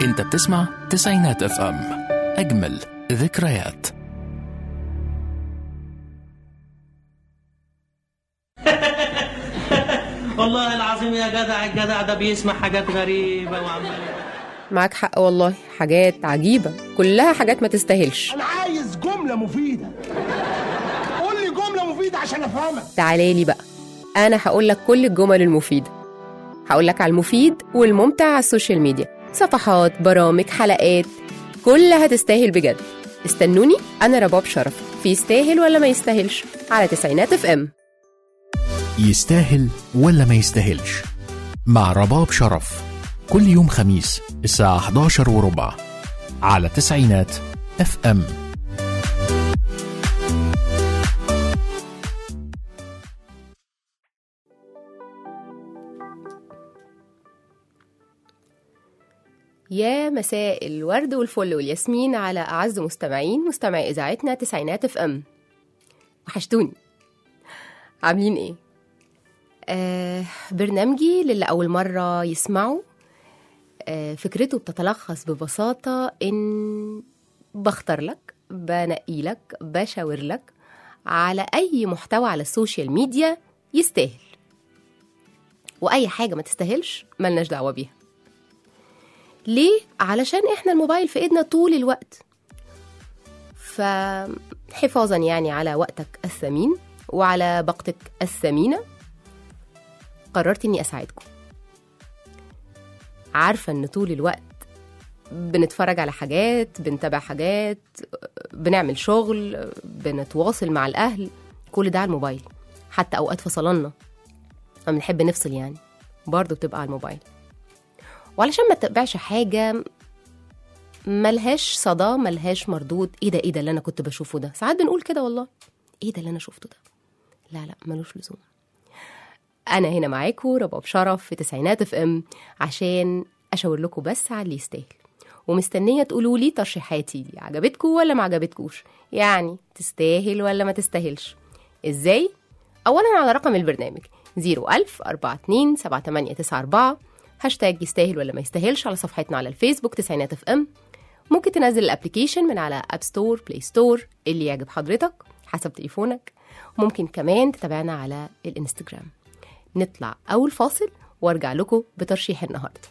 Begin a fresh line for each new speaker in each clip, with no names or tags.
انت بتسمع تسعينات اف ام اجمل ذكريات
والله العظيم يا جدع الجدع ده بيسمع حاجات غريبة وعمال
معاك حق والله حاجات عجيبة كلها حاجات ما تستاهلش
انا عايز جمله مفيده قول لي جمله مفيده عشان افهمك
تعالى لي بقى أنا هقول لك كل الجمل المفيدة هقول لك على المفيد والممتع على السوشيال ميديا صفحات برامج حلقات كلها تستاهل بجد استنوني أنا رباب شرف في يستاهل ولا ما يستاهلش على تسعينات اف ام
يستاهل ولا ما يستاهلش مع رباب شرف كل يوم خميس الساعة 11 وربع على تسعينات اف ام
يا مساء الورد والفل والياسمين على أعز مستمعين مستمعي إذاعتنا تسعينات اف ام وحشتوني عاملين ايه؟ آه برنامجي للي أول مرة يسمعوا آه فكرته بتتلخص ببساطة إن بختار لك بنقي لك بشاور لك على أي محتوى على السوشيال ميديا يستاهل وأي حاجة ما تستاهلش ملناش دعوة بيها ليه؟ علشان احنا الموبايل في ايدنا طول الوقت فحفاظا يعني على وقتك الثمين وعلى باقتك الثمينة قررت اني اساعدكم عارفة ان طول الوقت بنتفرج على حاجات بنتابع حاجات بنعمل شغل بنتواصل مع الاهل كل ده على الموبايل حتى اوقات فصلنا لما بنحب نفصل يعني برضه بتبقى على الموبايل وعلشان ما تتبعش حاجة ملهاش صدى ملهاش مردود ايه ده ايه ده اللي انا كنت بشوفه ده ساعات بنقول كده والله ايه ده اللي انا شفته ده لا لا ملوش لزوم انا هنا معاكم رباب شرف في تسعينات اف ام عشان اشاور لكم بس على اللي يستاهل ومستنيه تقولوا لي ترشيحاتي دي عجبتكم ولا ما عجبتكوش يعني تستاهل ولا ما تستاهلش ازاي اولا على رقم البرنامج 01000 42 7894 هاشتاج يستاهل ولا ما يستاهلش على صفحتنا على الفيسبوك تسعينات اف ام ممكن تنزل الابلكيشن من على اب ستور بلاي ستور اللي يعجب حضرتك حسب تليفونك ممكن كمان تتابعنا على الانستجرام نطلع اول فاصل وارجع لكم بترشيح النهارده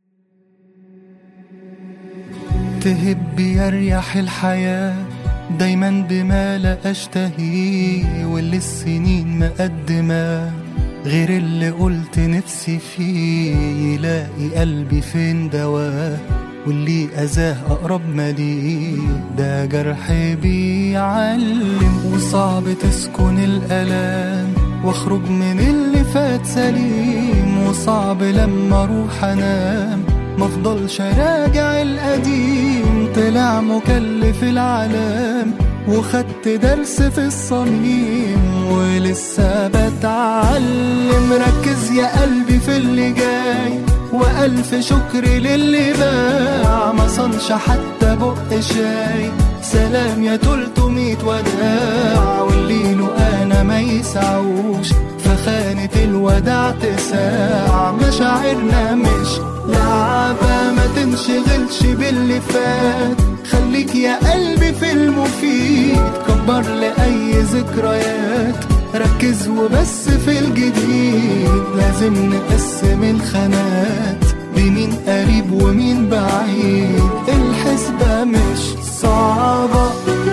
تهب يريح الحياة دايما بما لا أشتهيه واللي السنين مقدمة غير اللي قلت نفسي فيه يلاقي قلبي فين دواه واللي أذاه أقرب ما ليه ده جرح بيعلم وصعب تسكن الألام واخرج من اللي فات سليم وصعب لما اروح انام مفضلش راجع القديم طلع مكلف العالم وخدت درس في الصميم ولسه بتعلم ركز يا قلبي في اللي جاي وألف شكر للي باع ما صنش حتى بق شاي سلام يا تلتمية وداع واللي له أنا ما يسعوش فخانة الوداع تساع مشاعرنا مش لعبة ما تنشغلش باللي فات خليك يا قلبي في المفيد كبر لأي ذكريات ركز وبس في الجديد لازم نقسم الخانات بمين قريب ومين بعيد الحسبة مش صعبة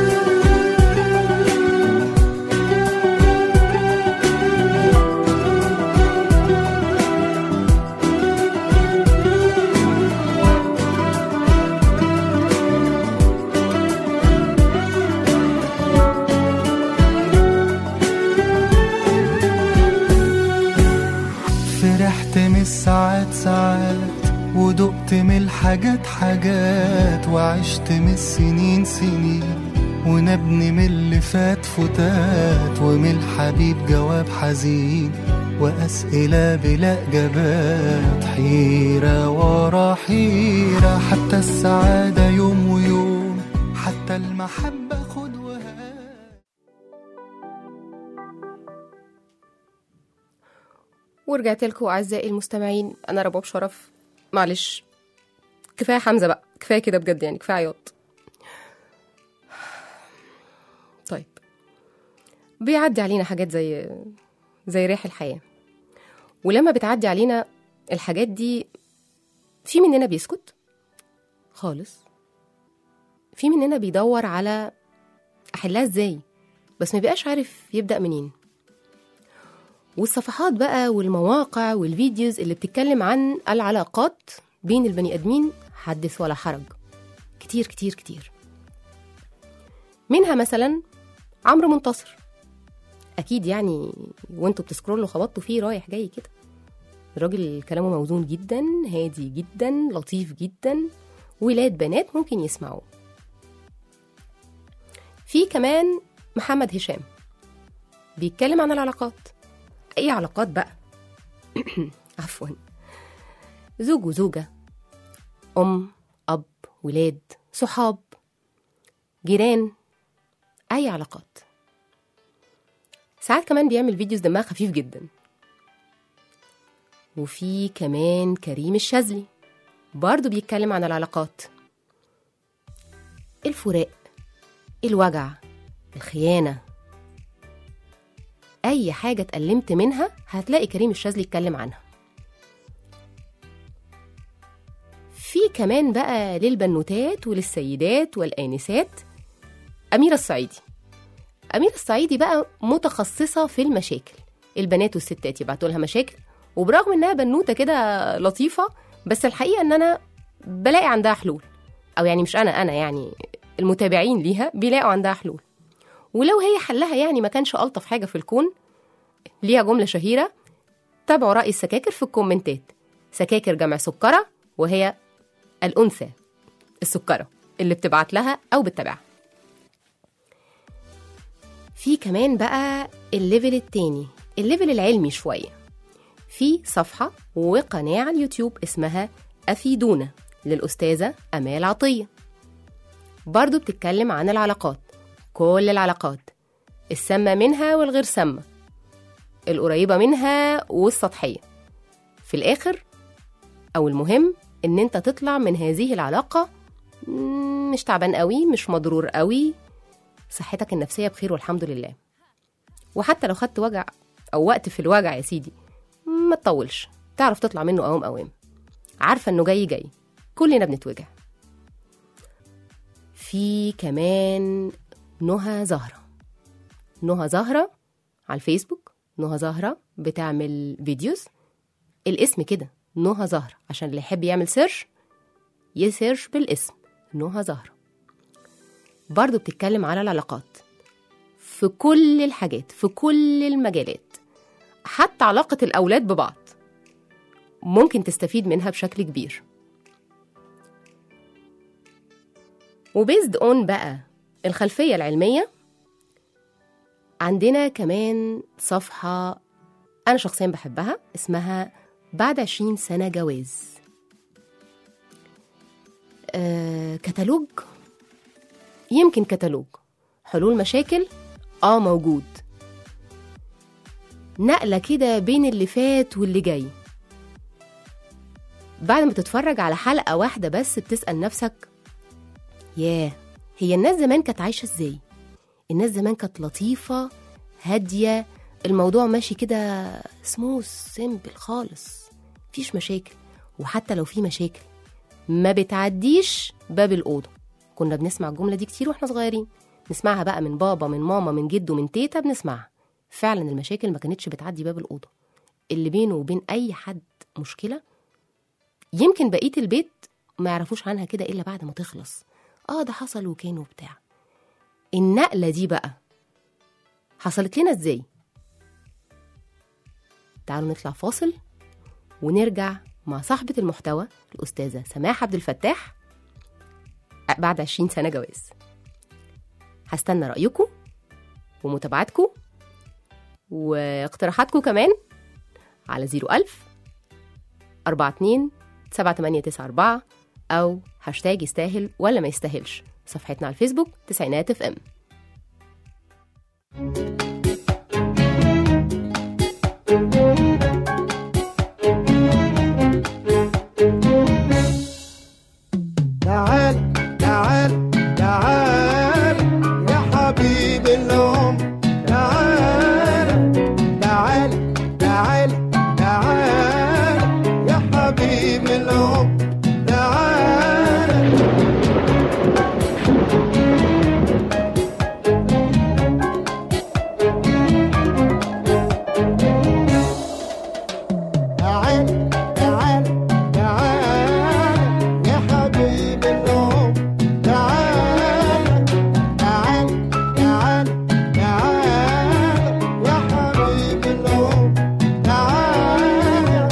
فرحت من الساعات ساعات ودقت من الحاجات حاجات وعشت من السنين سنين ونبني من اللي فات فتات ومن الحبيب جواب حزين وأسئلة بلا إجابات حيرة ورا حيرة حتى السعادة يوم ويوم حتى المحبة خد وهات
ورجعت لكم أعزائي المستمعين أنا رباب شرف معلش كفايه حمزه بقى كفايه كده بجد يعني كفايه عياط طيب بيعدي علينا حاجات زي زي ريح الحياه ولما بتعدي علينا الحاجات دي في مننا بيسكت خالص في مننا بيدور على احلها ازاي بس ما بيبقاش عارف يبدا منين والصفحات بقى والمواقع والفيديوز اللي بتتكلم عن العلاقات بين البني ادمين حدث ولا حرج كتير كتير كتير منها مثلا عمرو منتصر اكيد يعني وانتوا بتسكرولوا خبطتوا فيه رايح جاي كده الراجل كلامه موزون جدا هادي جدا لطيف جدا ولاد بنات ممكن يسمعوه في كمان محمد هشام بيتكلم عن العلاقات اي علاقات بقى عفوا زوج وزوجة أم أب ولاد صحاب جيران أي علاقات ساعات كمان بيعمل فيديوز دمها خفيف جدا وفي كمان كريم الشاذلي برضه بيتكلم عن العلاقات الفراق الوجع الخيانة أي حاجة اتألمت منها هتلاقي كريم الشاذلي يتكلم عنها في كمان بقى للبنوتات وللسيدات والآنسات أميرة الصعيدي أميرة الصعيدي بقى متخصصة في المشاكل البنات والستات يبعتوا لها مشاكل وبرغم إنها بنوتة كده لطيفة بس الحقيقة إن أنا بلاقي عندها حلول أو يعني مش أنا أنا يعني المتابعين ليها بيلاقوا عندها حلول ولو هي حلها يعني ما كانش ألطف حاجة في الكون ليها جملة شهيرة تابعوا رأي السكاكر في الكومنتات سكاكر جمع سكرة وهي الأنثى السكرة اللي بتبعت لها أو بتتابعها في كمان بقى الليفل التاني الليفل العلمي شوية في صفحة وقناة على اليوتيوب اسمها أفيدونا للأستاذة أمال عطية برضو بتتكلم عن العلاقات كل العلاقات السامة منها والغير سامة القريبة منها والسطحية في الآخر أو المهم إن أنت تطلع من هذه العلاقة مم، مش تعبان قوي مش مضرور قوي صحتك النفسية بخير والحمد لله وحتى لو خدت وجع أو وقت في الوجع يا سيدي ما تطولش تعرف تطلع منه أوام أوام عارفة إنه جاي جاي كلنا بنتوجع في كمان نهى زهرة نهى زهرة على الفيسبوك نهى زهرة بتعمل فيديوز الاسم كده نهى زهرة عشان اللي يحب يعمل سيرش يسيرش بالاسم نهى زهرة برضو بتتكلم على العلاقات في كل الحاجات في كل المجالات حتى علاقة الأولاد ببعض ممكن تستفيد منها بشكل كبير وبيزد اون بقى الخلفية العلمية عندنا كمان صفحة أنا شخصيا بحبها اسمها بعد عشرين سنة جواز آه كتالوج يمكن كتالوج حلول مشاكل اه موجود نقلة كده بين اللي فات واللي جاي بعد ما تتفرج على حلقة واحدة بس بتسأل نفسك ياه هي الناس زمان كانت عايشة ازاي الناس زمان كانت لطيفة هادية الموضوع ماشي كده سموث سيمبل خالص مفيش مشاكل وحتى لو في مشاكل ما بتعديش باب الأوضة كنا بنسمع الجملة دي كتير واحنا صغيرين نسمعها بقى من بابا من ماما من جده من تيتا بنسمعها فعلا المشاكل ما كانتش بتعدي باب الأوضة اللي بينه وبين أي حد مشكلة يمكن بقية البيت ما يعرفوش عنها كده إلا بعد ما تخلص اه ده حصل وكان وبتاع النقلة دي بقى حصلت لنا ازاي تعالوا نطلع فاصل ونرجع مع صاحبة المحتوى الأستاذة سماح عبد الفتاح بعد 20 سنة جواز هستنى رأيكم ومتابعتكم واقتراحاتكم كمان على 01000 42 7894 أو هاشتاج يستاهل ولا ما يستاهلش صفحتنا على الفيسبوك تسعينات اف ام
حبيب العمر تعالى تعال تعال تعال يا حبيب العمر تعال تعال تعال تعال يا حبيب العمر تعال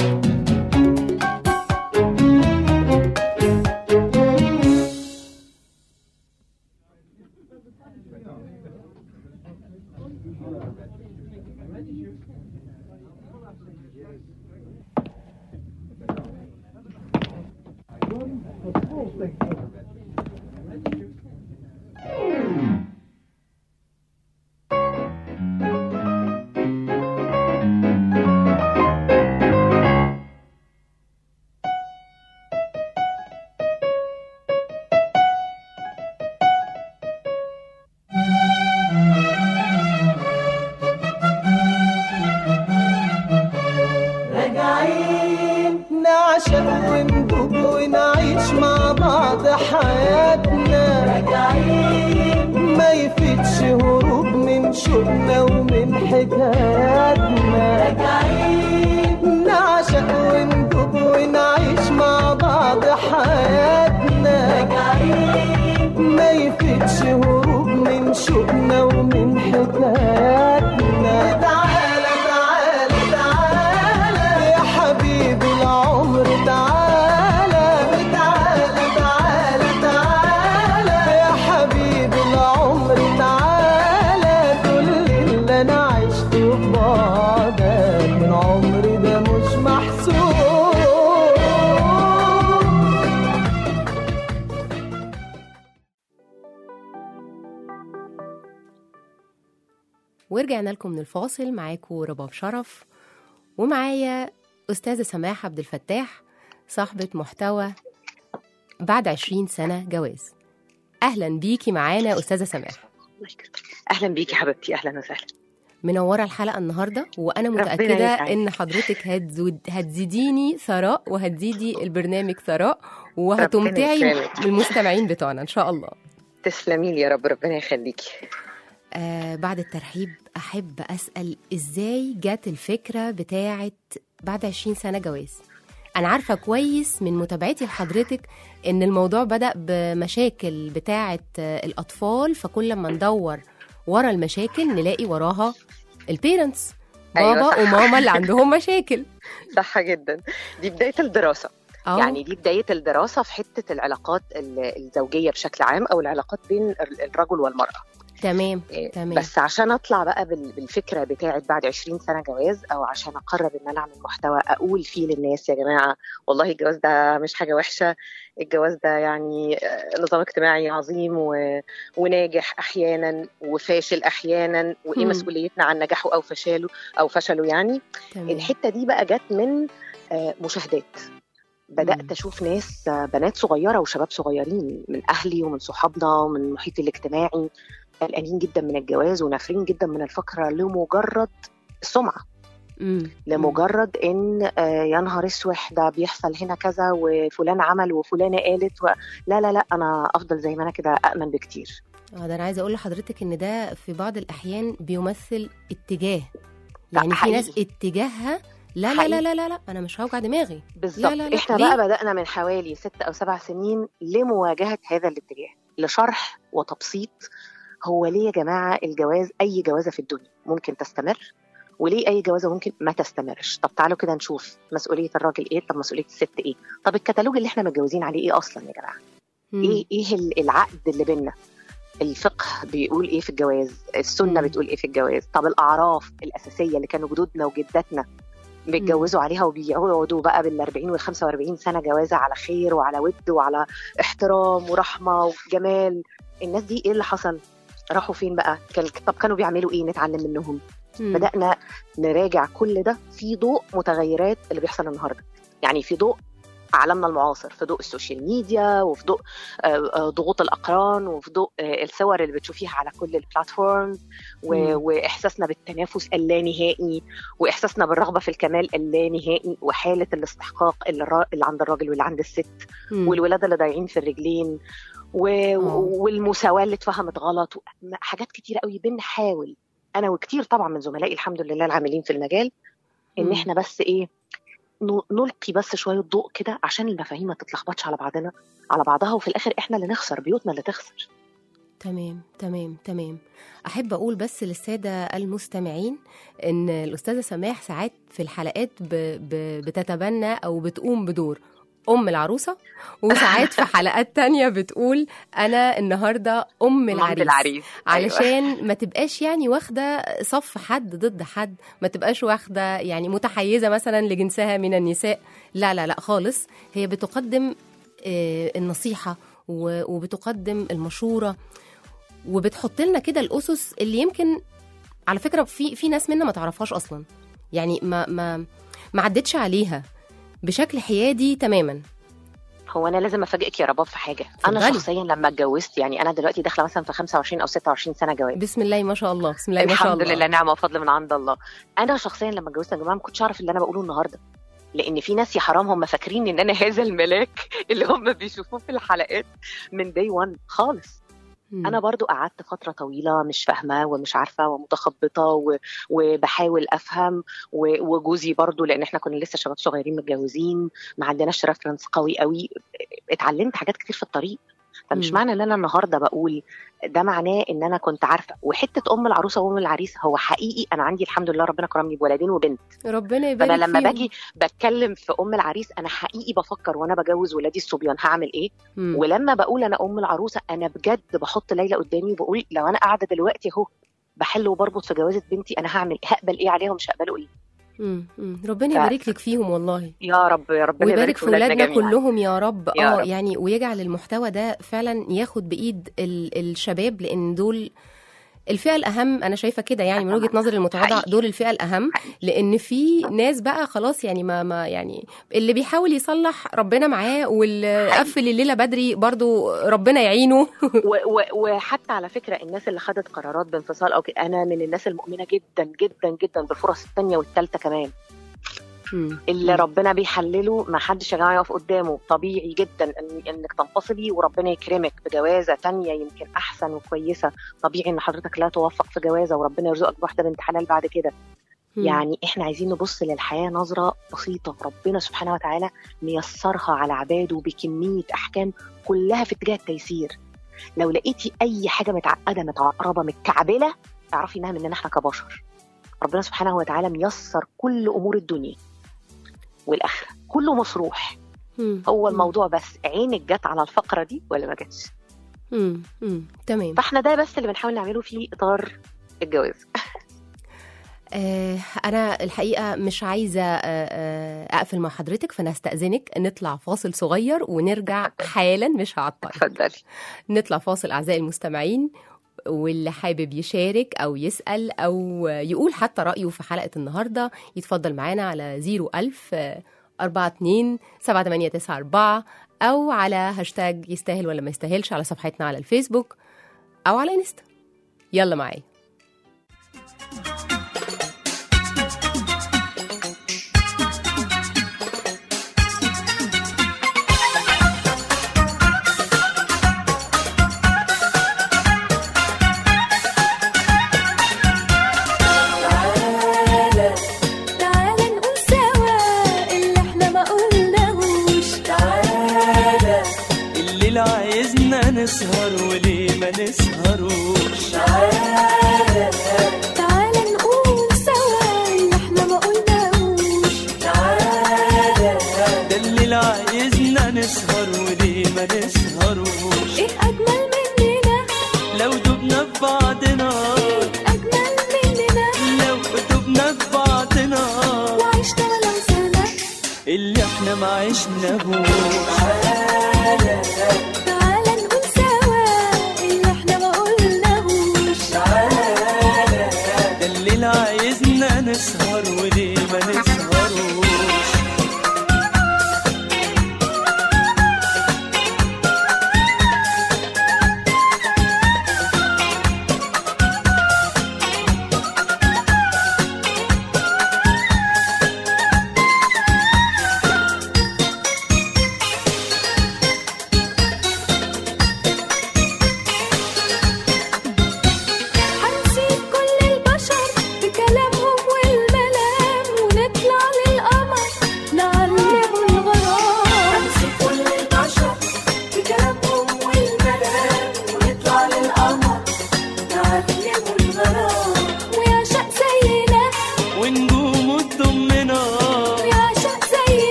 راجعين نعشق وندوب ونعيش مع بعض حياتنا راجعين ما يفيدش هروب من شوقنا ومن حكاياتنا راجعين نعشق وندوب ونعيش مع بعض حياتنا راجعين ما يفيدش هروب من شوقنا ومن حكاياتنا تعالى تعالى تعالى يا حبيبي العمر تعالى تعالى تعالى تعالى يا حبيبي العمر تعالى كل اللي انا عشته في بعدك من عمري ده مش محسوب
ورجعنا لكم من الفاصل معاكم رباب شرف ومعايا أستاذة سماح عبد الفتاح صاحبة محتوى بعد 20 سنة جواز أهلا بيكي معانا أستاذة سماح
اهلا بيكي حبيبتي اهلا وسهلا
منورة الحلقة النهاردة وأنا
ربنا
متأكدة
يسعدك.
إن حضرتك هتزود هتزيديني ثراء وهتزيدي البرنامج ثراء وهتمتعي
يكرمك.
المستمعين بتوعنا إن شاء الله
تسلمي لي يا رب ربنا يخليكي
آه بعد الترحيب أحب أسأل إزاي جت الفكرة بتاعت بعد 20 سنة جواز أنا عارفة كويس من متابعتي لحضرتك إن الموضوع بدأ بمشاكل بتاعة آه، الأطفال فكل ما ندور ورا المشاكل نلاقي وراها البيرنتس
أيوة
بابا
صح.
وماما اللي عندهم مشاكل
صح جدا دي بدايه الدراسه
أو
يعني دي بدايه الدراسه في حته العلاقات ال- الزوجيه بشكل عام او العلاقات بين ال- الرجل والمراه
تمام
إيه،
تمام
بس عشان اطلع بقى بال- بالفكره بتاعت بعد 20 سنه جواز او عشان اقرر ان انا اعمل محتوى اقول فيه للناس يا جماعه والله الجواز ده مش حاجه وحشه الجواز ده يعني آه، نظام اجتماعي عظيم و... وناجح احيانا وفاشل احيانا وايه
مم.
مسؤوليتنا عن نجاحه او فشله او فشله يعني
تمام
الحته دي بقى جت من آه، مشاهدات بدات
مم.
اشوف ناس آه، بنات صغيره وشباب صغيرين من اهلي ومن صحابنا ومن المحيط الاجتماعي قلقانين جدا من الجواز ونافرين جدا من الفقره لمجرد السمعه
مم.
لمجرد ان آه، يا نهار اسوح ده بيحصل هنا كذا وفلان عمل وفلانه قالت و... لا لا لا انا افضل زي ما انا كده امن بكتير
اه ده انا عايزه اقول لحضرتك ان ده في بعض الاحيان بيمثل اتجاه يعني في
حقيقي.
ناس اتجاهها لا لا لا لا لا, لا انا مش هوجع دماغي
بالظبط
لا، لا، لا.
احنا
ليه؟
بقى بدانا من حوالي ست او سبع سنين لمواجهه هذا الاتجاه لشرح وتبسيط هو ليه يا جماعه الجواز اي جوازه في الدنيا ممكن تستمر وليه اي جوازه ممكن ما تستمرش طب تعالوا كده نشوف مسؤوليه الراجل ايه طب مسؤوليه الست ايه طب الكتالوج اللي احنا متجوزين عليه ايه اصلا يا جماعه
مم.
ايه ايه ال- العقد اللي بينا الفقه بيقول ايه في الجواز السنه
مم.
بتقول ايه في الجواز طب الاعراف الاساسيه اللي كانوا جدودنا وجداتنا بيتجوزوا عليها وبيقعدوا بقى بال 40 وال 45 سنه جوازه على خير وعلى ود وعلى احترام ورحمه وجمال الناس دي ايه اللي حصل راحوا فين بقى كان طب كانوا بيعملوا ايه نتعلم منهم
مم.
بدانا نراجع كل ده في ضوء متغيرات اللي بيحصل النهارده يعني في ضوء عالمنا المعاصر في ضوء السوشيال ميديا وفي ضوء آه، آه، ضغوط الاقران وفي ضوء آه، الصور اللي بتشوفيها على كل البلاتفورمز و-
مم.
واحساسنا بالتنافس اللانهائي واحساسنا بالرغبه في الكمال اللانهائي وحاله الاستحقاق اللي, الرا- اللي عند الراجل واللي عند الست
مم.
والولاد اللي ضايعين في الرجلين و...
آه.
والمساواه اللي اتفهمت غلط و... حاجات كتيره قوي بنحاول انا وكتير طبعا من زملائي الحمد لله العاملين في المجال ان
مم.
احنا بس ايه ن- نلقي بس شويه ضوء كده عشان المفاهيم ما تتلخبطش على بعضنا على بعضها وفي الاخر احنا اللي نخسر بيوتنا اللي تخسر
تمام تمام تمام احب اقول بس للساده المستمعين ان الاستاذه سماح ساعات في الحلقات ب... ب... بتتبنى او بتقوم بدور ام العروسه وساعات في حلقات تانية بتقول انا النهارده ام
عند
العريس
العريس
علشان ما تبقاش يعني واخده صف حد ضد حد ما تبقاش واخده يعني متحيزه مثلا لجنسها من النساء لا لا لا خالص هي بتقدم آه، النصيحه و- وبتقدم المشوره وبتحط لنا كده الاسس اللي يمكن على فكره في في ناس منا ما تعرفهاش اصلا يعني ما ما ما عدتش عليها بشكل حيادي تماما
هو انا لازم افاجئك يا رباب في حاجه انا
اتفضلي.
شخصيا لما اتجوزت يعني انا دلوقتي داخله مثلا في 25 او 26 سنه جواز
بسم الله ما شاء الله بسم الله ما شاء
الحمد
الله
لله نعمه وفضل من عند الله انا شخصيا لما اتجوزت يا جماعه ما كنتش اعرف اللي انا بقوله النهارده لان في ناس يا حرام هم فاكرين ان انا هذا الملاك اللي هم بيشوفوه في الحلقات من داي 1 خالص
مم.
انا برضو قعدت فتره طويله مش فاهمه ومش عارفه ومتخبطه و... وبحاول افهم و... وجوزي برضو لان احنا كنا لسه شباب صغيرين متجوزين ما عندناش ريفرنس قوي قوي اتعلمت حاجات كتير في الطريق فمش
مم.
معنى ان انا النهارده بقول ده معناه ان انا كنت عارفه وحته ام العروسه وام العريس هو حقيقي انا عندي الحمد لله ربنا كرمني بولدين وبنت
ربنا يبارك
فانا لما
فيهم.
باجي بتكلم في ام العريس انا حقيقي بفكر وانا بجوز ولادي الصبيان هعمل ايه
مم.
ولما بقول انا ام العروسه انا بجد بحط ليلى قدامي وبقول لو انا قاعده دلوقتي اهو بحل وبربط في جوازه بنتي انا هعمل هقبل ايه عليها ومش هقبله ايه
مم. مم. ربنا
ف-
يبارك لك فيهم والله
يا رب يا رب
ويبارك في ولادنا كلهم يا رب
يا
اه
رب.
يعني ويجعل المحتوى ده فعلا ياخد بايد ال- الشباب لان دول الفئه الاهم انا شايفه كده يعني من وجهه نظري المتواضعه
حقيقي.
دول الفئه الاهم
حقيقي.
لان في ناس بقى خلاص يعني ما ما يعني اللي بيحاول يصلح ربنا معاه واللي
حقيقي.
قفل الليله بدري برضو ربنا يعينه
و- و- وحتى على فكره الناس اللي خدت قرارات بانفصال او كده انا من الناس المؤمنه جدا جدا جدا بالفرص الثانيه والثالثه كمان
مم.
اللي
مم.
ربنا بيحلله ما حدش يا جماعه يقف قدامه طبيعي جدا إن انك تنفصلي وربنا يكرمك بجوازه تانية يمكن احسن وكويسه طبيعي ان حضرتك لا توفق في جوازه وربنا يرزقك بواحده بنت حلال بعد كده
مم.
يعني احنا عايزين نبص للحياه نظره بسيطه ربنا سبحانه وتعالى ميسرها على عباده بكميه احكام كلها في اتجاه التيسير لو لقيتي اي حاجه متعقده متعقربه متكعبله اعرفي انها مننا احنا كبشر ربنا سبحانه وتعالى ميسر كل امور الدنيا والاخره كله مصروح
مم.
هو
مم.
الموضوع بس عينك جت على الفقره دي ولا ما جاتش
مم. مم. تمام
فاحنا ده بس اللي بنحاول نعمله في اطار الجواز
آه، أنا الحقيقة مش عايزة آه، آه، أقفل مع حضرتك فأنا هستأذنك نطلع فاصل صغير ونرجع حالا مش هعطل
اتفضلي
نطلع فاصل أعزائي المستمعين واللي حابب يشارك أو يسأل أو يقول حتى رأيه في حلقة النهاردة يتفضل معانا على 01000 42 7894 أو على هاشتاج يستاهل ولا ما يستاهلش على صفحتنا على الفيسبوك أو على انستا يلا معايا
تعالى نقول سوا اللي احنا ما قلناهوش تعالى
الليل عايزنا نسهر وليه ما نسهروش
تعالى تعالى نقول سوا اللي احنا ما قلناهوش تعالى
ده الليل عايزنا نسهر وليه ما نسهروش
ايه اجمل مننا
لو دبنا في بعضنا
اجمل مننا
لو دبنا في بعضنا
وعشنا ولو سنة
اللي احنا ما عشناهوش
تعالى نقول سوا اللي احنا ما قلناهوش
ده الليل عايزنا نسهر وليه ما نسهروش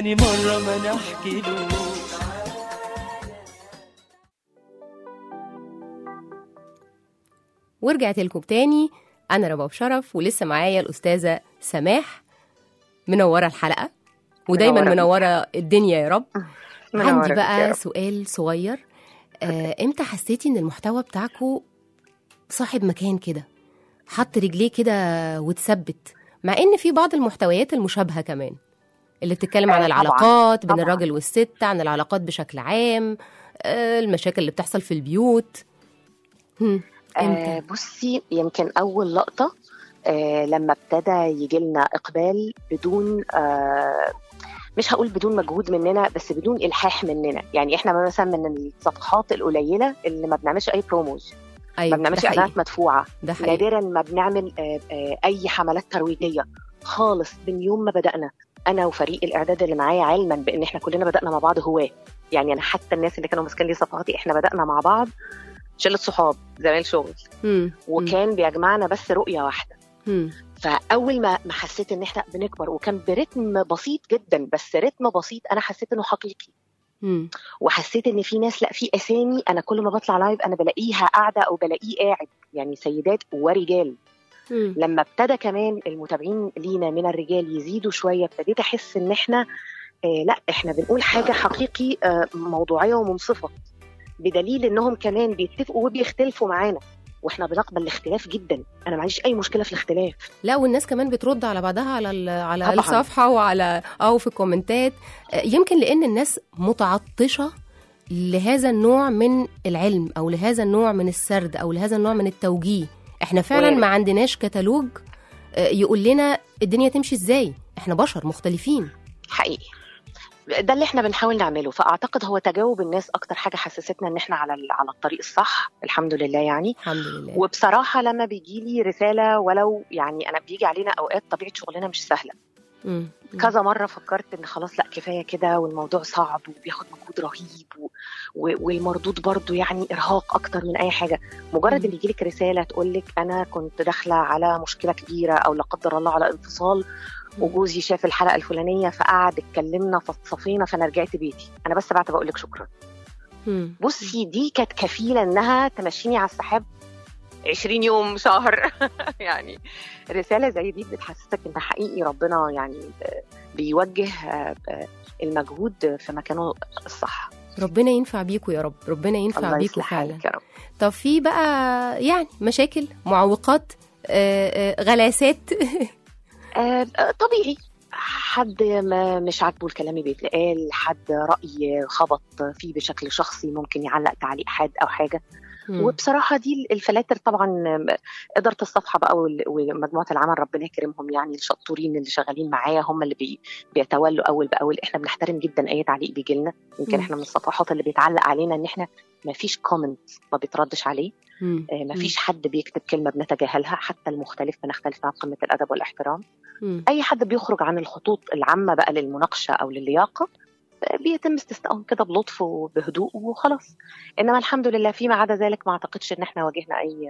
تاني مرة ما نحكيلوش
ورجعت لكم تاني انا رباب شرف ولسه معايا الاستاذه سماح منوره الحلقه ودايما
منورة.
منوره الدنيا يا رب
منورة
عندي
يا
بقى
رب.
سؤال صغير آه، امتى حسيتي ان المحتوى بتاعكو صاحب مكان كده حط رجليه كده وتثبت مع ان في بعض المحتويات المشابهه كمان اللي بتتكلم عن
آه، طبعاً،
العلاقات بين
طبعاً.
الراجل والست عن العلاقات بشكل عام آه، المشاكل اللي بتحصل في البيوت هم،
آه
امتى
بصي يمكن اول لقطه آه لما ابتدى يجي لنا اقبال بدون آه مش هقول بدون مجهود مننا بس بدون الحاح مننا يعني احنا مثلا من الصفحات القليله اللي ما بنعملش اي بروموز
ايوه
ما بنعملش
ده حقيقي
اعلانات مدفوعه
ده حقيقي
نادرا ما بنعمل آه، آه، اي حملات ترويجيه خالص من يوم ما بدانا انا وفريق الاعداد اللي معايا علما بان احنا كلنا بدانا مع بعض هواه يعني انا حتى الناس اللي كانوا ماسكين لي صفحاتي احنا بدانا مع بعض شله صحاب زمايل شغل
هم،
وكان بيجمعنا بس رؤيه واحده
هم،
فاول ما ما حسيت ان احنا بنكبر وكان برتم بسيط جدا بس رتم بسيط انا حسيت انه حقيقي
هم،
وحسيت ان في ناس لا في اسامي انا كل ما بطلع لايف انا بلاقيها قاعده او بلاقيه قاعد يعني سيدات ورجال
هم.
لما ابتدى كمان المتابعين لينا من الرجال يزيدوا شويه ابتديت احس ان احنا آه لا احنا بنقول حاجه حقيقي آه موضوعيه ومنصفه بدليل انهم كمان بيتفقوا وبيختلفوا معانا واحنا بنقبل الاختلاف جدا انا ما عنديش اي مشكله في الاختلاف
لا والناس كمان بترد على بعضها على ال- على
طبعاً.
الصفحه وعلى او في الكومنتات آه، يمكن لان الناس متعطشه لهذا النوع من العلم او لهذا النوع من السرد او لهذا النوع من التوجيه احنا فعلا
وارد.
ما عندناش كتالوج آه، يقول لنا الدنيا تمشي ازاي احنا بشر مختلفين
حقيقي ده اللي احنا بنحاول نعمله فاعتقد هو تجاوب الناس اكتر حاجه حسستنا ان احنا على ال- على الطريق الصح الحمد لله يعني
الحمد لله
وبصراحه لما بيجي لي رساله ولو يعني انا بيجي علينا اوقات طبيعه شغلنا مش سهله
مم. مم.
كذا مره فكرت ان خلاص لا كفايه كده والموضوع صعب وبياخد مجهود رهيب و... و... والمردود برضو يعني ارهاق اكتر من اي حاجه مجرد
مم.
ان يجيلك رساله تقول لك انا كنت داخله على مشكله كبيره او لا قدر الله على انفصال وجوزي شاف الحلقه الفلانيه فقعد اتكلمنا فصفينا فانا رجعت بيتي انا بس بعت بقول لك شكرا
مم.
بصي دي كانت كفيله انها تمشيني على السحاب 20 يوم شهر يعني رساله زي دي بتحسسك ان حقيقي ربنا يعني بيوجه المجهود في مكانه الصح
ربنا ينفع بيكوا يا رب ربنا ينفع
الله
بيكوا
يصلح
فعلا
حالك يا رب
طب في بقى يعني مشاكل معوقات آه، آه، غلاسات
آه، آه، طبيعي حد ما مش عاجبه الكلام اللي بيتقال حد رأي خبط فيه بشكل شخصي ممكن يعلق تعليق حاد أو حاجة
مم.
وبصراحة دي الفلاتر طبعا إدارة الصفحة بقى وال- ومجموعة العمل ربنا يكرمهم يعني الشطورين اللي شغالين معايا هم اللي بي بيتولوا أول بأول إحنا بنحترم جدا أي تعليق بيجي لنا يمكن
مم.
إحنا من الصفحات اللي بيتعلق علينا إن إحنا ما فيش كومنت ما بيتردش عليه
مم.
ما فيش حد بيكتب كلمة بنتجاهلها حتى المختلف بنختلف مع قمة الأدب والاحترام
مم.
اي حد بيخرج عن الخطوط العامه بقى للمناقشه او للياقه بيتم استثنائهم كده بلطف وبهدوء وخلاص انما الحمد لله فيما عدا ذلك ما اعتقدش ان احنا واجهنا اي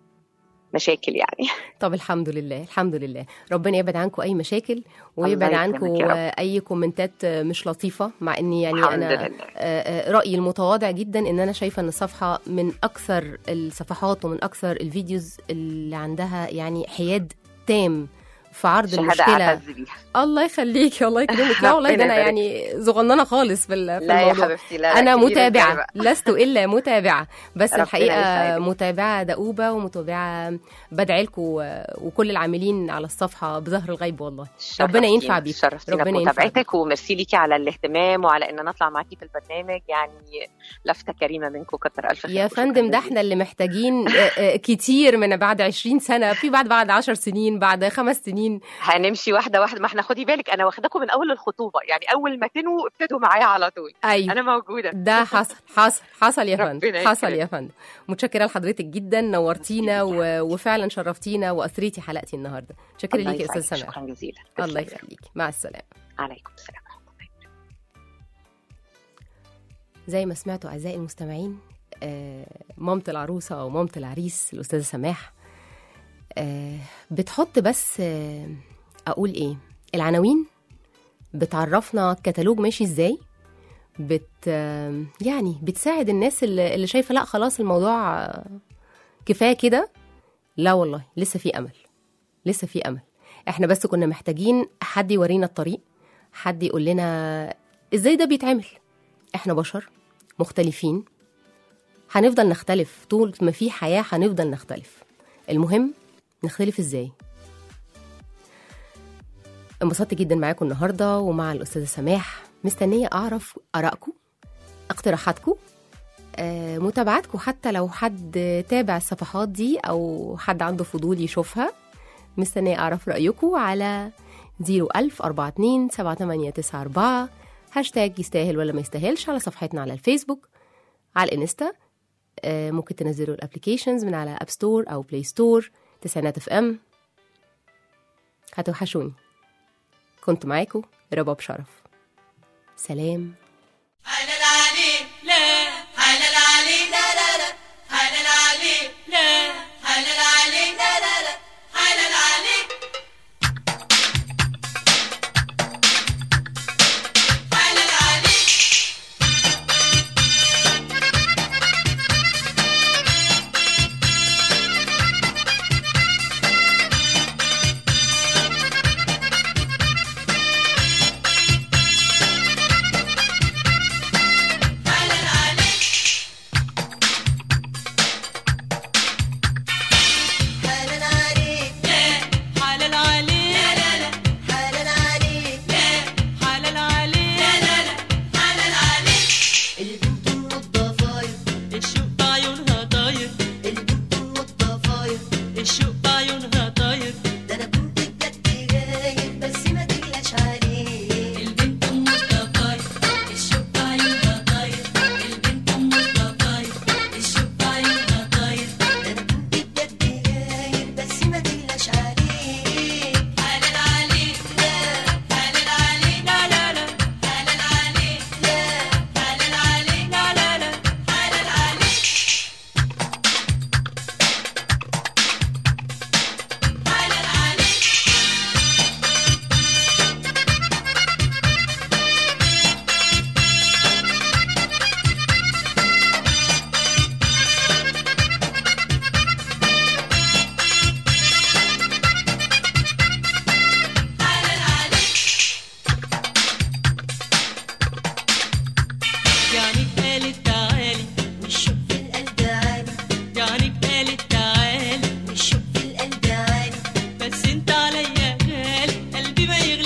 مشاكل يعني
طب الحمد لله الحمد لله ربنا يبعد عنكم اي مشاكل ويبعد
الله
عنكم
يكرمك يا رب.
آه، اي كومنتات آه، مش لطيفه مع اني يعني
الحمد
انا
لله
آه، آه، رايي المتواضع جدا ان انا شايفه ان الصفحه من اكثر الصفحات ومن اكثر الفيديوز اللي عندها يعني حياد تام في عرض
شهاده
المشكله
اعتز بيها
الله يخليكي الله يكرمك لا والله ده انا
ربنا يبارك.
يعني صغننه خالص في ال- في
لا يا
الموضوع
حبيبتي لا لا
انا
كبيرة إزاي
متابعه
بقى.
لست الا متابعه بس
ربنا
الحقيقه
يسعدك.
متابعه دؤوبه ومتابعه بدعي لكم وكل العاملين على الصفحه بظهر الغيب والله ربنا ينفع
شرفتينا-
بيك.
شرفتينا
ربنا ينفع
بمتابعتك وميرسي ليكي على الاهتمام وعلى ان نطلع معاكي في البرنامج يعني لفته كريمه منكم كتر الف خير
يا فندم ده احنا اللي محتاجين آه، آه، كتير من بعد 20 سنه في بعد بعد 10 سنين بعد خمس سنين
هنمشي واحده واحده ما احنا خدي بالك انا واخداكم من اول الخطوبه يعني اول ما تنوا ابتدوا معايا على طول
ايوه
انا موجوده
ده حصل حصل حصل يا فندم
ربنا
حصل
يكرمك.
يا فندم متشكره لحضرتك جدا نورتينا و... وفعلا شرفتينا واثريتي حلقتي النهارده شكرا
الله
ليكي يا استاذ
يسعدك،
سماح
شكرا جزيلا
الله
تسلمي.
يخليكي مع السلامه
عليكم السلام ورحمه الله
زي ما سمعتوا اعزائي المستمعين آه، مامة العروسه او مامة العريس الاستاذه سماح آه، بتحط بس آه، اقول ايه العناوين بتعرفنا الكتالوج ماشي ازاي بت يعني بتساعد الناس اللي اللي شايفه لا خلاص الموضوع آه، كفايه كده لا والله لسه في امل لسه في امل احنا بس كنا محتاجين حد يورينا الطريق حد يقول لنا ازاي ده بيتعمل احنا بشر مختلفين هنفضل نختلف طول ما في حياه هنفضل نختلف المهم نختلف ازاي انبسطت جدا معاكم النهارده ومع الاستاذه سماح مستنيه اعرف ارائكم اقتراحاتكم آه، متابعتكم حتى لو حد تابع الصفحات دي او حد عنده فضول يشوفها مستنيه اعرف رايكم على 01042 7894 هاشتاج يستاهل ولا ما يستاهلش على صفحتنا على الفيسبوك على الانستا آه، ممكن تنزلوا الابلكيشنز من على اب ستور او بلاي ستور تسعينات اف ام هتوحشوني كنت معاكم رباب شرف سلام
حلال عليه لا حلال عليه لا لا لا حلال عليه لا حلال عليه لا لا لا حلال عليه حلال عليه حلال عليه حلال عليه لا حلال عليه لا لا لا حلال عليه لا حلال عليه لا لا لا حلال عليه البنت النضافاية الشوق بعيونها طاير البنت النضافاية الشوق بعيونها طاير ده انا كنت بجد غايب بس ما تقلقش عليه البنت النضافاية الشوق بعيونها طاير البنت النضافاية الشوق بعيونها طاير ده انا كنت بجد غايب بس ما تقلقش عليه حلال عليه لا حلال عليه لا لا لا حلال عليه لا حلال عليه لا لا لا حلال عليه حلال عليه حلال عليه يعني قالت تعالي والشوق في القلب عالي يعني قالت تعالي والشوق في القلب عالي بس انت عليا غالي قلبي ما يغلى